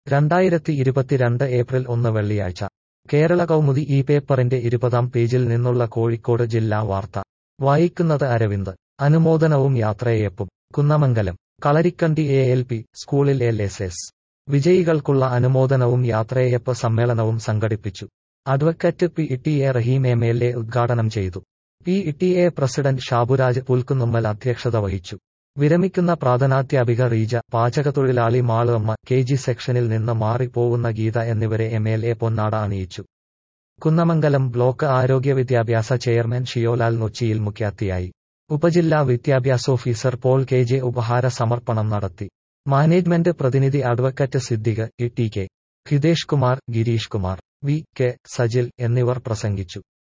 രണ്ടായിരത്തി ഇരുപത്തിരണ്ട് ഏപ്രിൽ ഒന്ന് വെള്ളിയാഴ്ച കേരള കൗമുദി ഈ പേപ്പറിന്റെ ഇരുപതാം പേജിൽ നിന്നുള്ള കോഴിക്കോട് ജില്ലാ വാർത്ത വായിക്കുന്നത് അരവിന്ദ് അനുമോദനവും യാത്രയയപ്പും Kunnamangalam Kalarikkandi A L P സ്കൂളിൽ എൽ എസ് എസ് വിജയികൾക്കുള്ള അനുമോദനവും യാത്രയയപ്പ് സമ്മേളനവും സംഘടിപ്പിച്ചു advocate P T A Rahim M L A ഉദ്ഘാടനം ചെയ്തു P T A president Shaburaj Pulkunnummal അധ്യക്ഷത വഹിച്ചു വിരമിക്കുന്ന പ്രാഥനാധ്യാപിക റീജ പാചകത്തൊഴിലാളി മാളുമ്മ കെ ജി സെക്ഷനിൽ നിന്ന് മാറിപ്പോവുന്ന ഗീത എന്നിവരെ എം എൽ എ പൊന്നാട അണിയിച്ചു കുന്നമംഗലം ബ്ലോക്ക് ആരോഗ്യ വിദ്യാഭ്യാസ ചെയർമാൻ ഷിയോലാൽ നൊച്ചിയിൽ മുഖ്യാതിഥിയായി ഉപജില്ലാ വിദ്യാഭ്യാസ ഓഫീസർ പോൾ കെ ജെ ഉപഹാര സമർപ്പണം നടത്തി മാനേജ്മെന്റ് പ്രതിനിധി advocate Siddique E T K Hitesh Kumar Gireesh Kumar V K Sajil എന്നിവർ പ്രസംഗിച്ചു